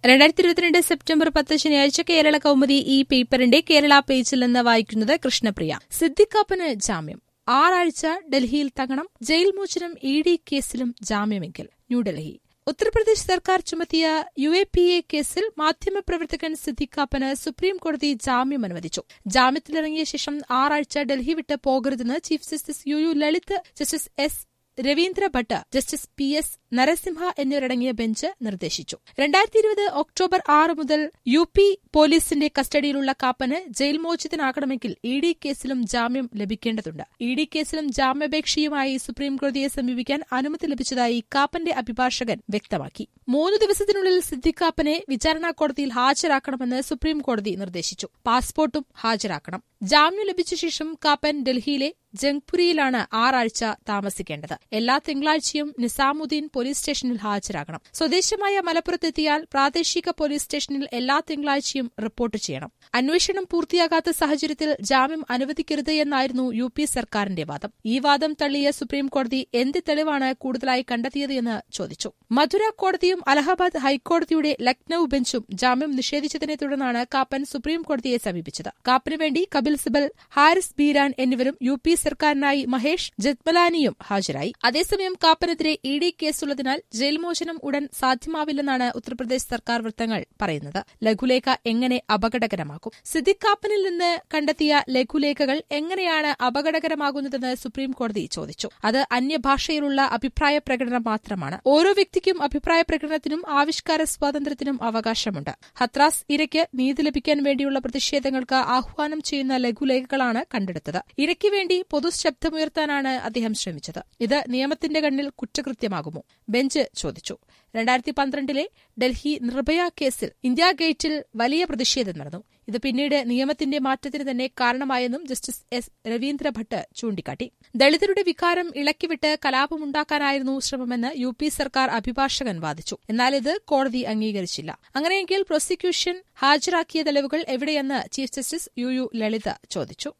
രണ്ടായിരത്തി ഇരുപത്തിരണ്ട് സെപ്റ്റംബർ പത്ത് ശനിയാഴ്ച കേരള കൗമുദി ഈ പേപ്പറിന്റെ കേരള പേജിൽ നിന്ന് വായിക്കുന്നത് കൃഷ്ണപ്രിയ സിദ്ദിഖാപ്പന് ജാമ്യം ആറാഴ്ച ഡൽഹിയിൽ തങ്ങണം ജയിൽ മോചനം ഇ ഡി കേസിലും ജാമ്യമെങ്കിൽ ന്യൂഡൽഹി ഉത്തർപ്രദേശ് സർക്കാർ ചുമത്തിയ യു എ പി എ കേസിൽ മാധ്യമപ്രവർത്തകൻ സിദ്ദിഖാപ്പന് സുപ്രീം കോടതി ജാമ്യം അനുവദിച്ചു ജാമ്യത്തിലിറങ്ങിയ ശേഷം ആറാഴ്ച ഡൽഹി വിട്ട് പോകരുതെന്ന് chief justice U U Lalit justice S Ravindra Bhat justice P S Narasimha എന്നിവരടങ്ങിയ ബെഞ്ച് നിർദ്ദേശിച്ചു രണ്ടായിരത്തി ഇരുപത് ഒക്ടോബർ ആറ് മുതൽ യു പി പോലീസിന്റെ കസ്റ്റഡിയിലുള്ള കാപ്പന് ജയിൽ മോചിതനാകണമെങ്കിൽ ഇ ഡി കേസിലും ജാമ്യം ലഭിക്കേണ്ടതുണ്ട് ഇ ഡി കേസിലും ജാമ്യാപേക്ഷയുമായി സുപ്രീംകോടതിയെ സമീപിക്കാൻ അനുമതി ലഭിച്ചതായി കാപ്പന്റെ അഭിഭാഷകൻ വ്യക്തമാക്കി മൂന്ന് ദിവസത്തിനുള്ളിൽ സിദ്ദിഖാപ്പനെ വിചാരണ കോടതിയിൽ ഹാജരാക്കണമെന്ന് സുപ്രീംകോടതി നിർദ്ദേശിച്ചു പാസ്പോർട്ടും ഹാജരാക്കണം ജാമ്യം ലഭിച്ച ശേഷം കാപ്പൻ ഡൽഹിയിലെ ജംഗ്പുരിയിലാണ് ആറാഴ്ച താമസിക്കേണ്ടത് എല്ലാ തിങ്കളാഴ്ചയും നിസാമുദ്ദീൻ പോലീസ് സ്റ്റേഷനിൽ ഹാജരാകണം സ്വദേശമായ മലപ്പുറത്തെത്തിയാൽ പ്രാദേശിക പോലീസ് സ്റ്റേഷനിൽ എല്ലാ തിങ്കളാഴ്ചയും റിപ്പോർട്ട് ചെയ്യണം അന്വേഷണം പൂർത്തിയാകാത്ത സാഹചര്യത്തിൽ ജാമ്യം അനുവദിക്കരുത് എന്നായിരുന്നു യു പി സർക്കാരിന്റെ വാദം ഈ വാദം തള്ളിയ സുപ്രീംകോടതി എന്ത് തെളിവാണ് കൂടുതലായി കണ്ടെത്തിയത് എന്ന് ചോദിച്ചു മധുര കോടതിയും അലഹബാദ് ഹൈക്കോടതിയുടെ ലക്നൌ ബെഞ്ചും ജാമ്യം നിഷേധിച്ചതിനെ തുടർന്നാണ് കാപ്പൻ സുപ്രീംകോടതിയെ സമീപിച്ചത് കാപ്പന് വേണ്ടി കപിൽ സിബൽ ഹാരിസ് ബീരാൻ എന്നിവരും യു പി സർക്കാരിനായി മഹേഷ് ജത്മലാനിയും ഹാജരായി അതേസമയം കാപ്പനെതിരെ ഇ ഡി കേസുള്ളതിനാൽ ജയിൽ മോചനം ഉടൻ സാധ്യമാവില്ലെന്നാണ് ഉത്തർപ്രദേശ് സർക്കാർ വൃത്തങ്ങൾ പറയുന്നത് ലഘുലേഖ എങ്ങനെ അപകടകരമാക്കും സിദ്ദിഖ് കാപ്പനിൽ നിന്ന് കണ്ടെത്തിയ ലഘുലേഖകൾ എങ്ങനെയാണ് അപകടകരമാകുന്നതെന്ന് സുപ്രീംകോടതി ചോദിച്ചു അത് അന്യഭാഷയിലുള്ള അഭിപ്രായ പ്രകടനം മാത്രമാണ് ഓരോ വ്യക്തിക്കും അഭിപ്രായ പ്രകടനത്തിനും ആവിഷ്കാര സ്വാതന്ത്ര്യത്തിനും അവകാശമുണ്ട് ഹത്രാസ് ഇരയ്ക്ക് നീതി ലഭിക്കാൻ വേണ്ടിയുള്ള പ്രതിഷേധങ്ങൾക്ക് ആഹ്വാനം ചെയ്യുന്ന ലഘുലേഖകളാണ് കണ്ടെടുത്തത് ഇരയ്ക്ക് വേണ്ടി പൊതുശബ്ദമുയർത്താനാണ് അദ്ദേഹം ശ്രമിച്ചത് ഇത് നിയമത്തിന്റെ കണ്ണിൽ കുറ്റകൃത്യമാകുമോ ബെഞ്ച് ചോദിച്ചു രണ്ടായിരത്തി പന്ത്രണ്ടിലെ ഡൽഹി നിർഭയ കേസിൽ ഇന്ത്യ ഗേറ്റിൽ വലിയ പ്രതിഷേധം നടന്നു ഇത് പിന്നീട് നിയമത്തിന്റെ മാറ്റത്തിന് തന്നെ കാരണമായെന്നും ജസ്റ്റിസ് എസ് രവീന്ദ്ര ഭട്ട് ചൂണ്ടിക്കാട്ടി ദളിതരുടെ വികാരം ഇളക്കിവിട്ട് കലാപമുണ്ടാക്കാനായിരുന്നു ശ്രമമെന്ന് യു പി സർക്കാർ അഭിഭാഷകൻ വാദിച്ചു എന്നാൽ ഇത് കോടതി അംഗീകരിച്ചില്ല അങ്ങനെയെങ്കിൽ പ്രോസിക്യൂഷൻ ഹാജരാക്കിയ തെളിവുകൾ എവിടെയെന്ന് chief justice U U Lalit ചോദിച്ചു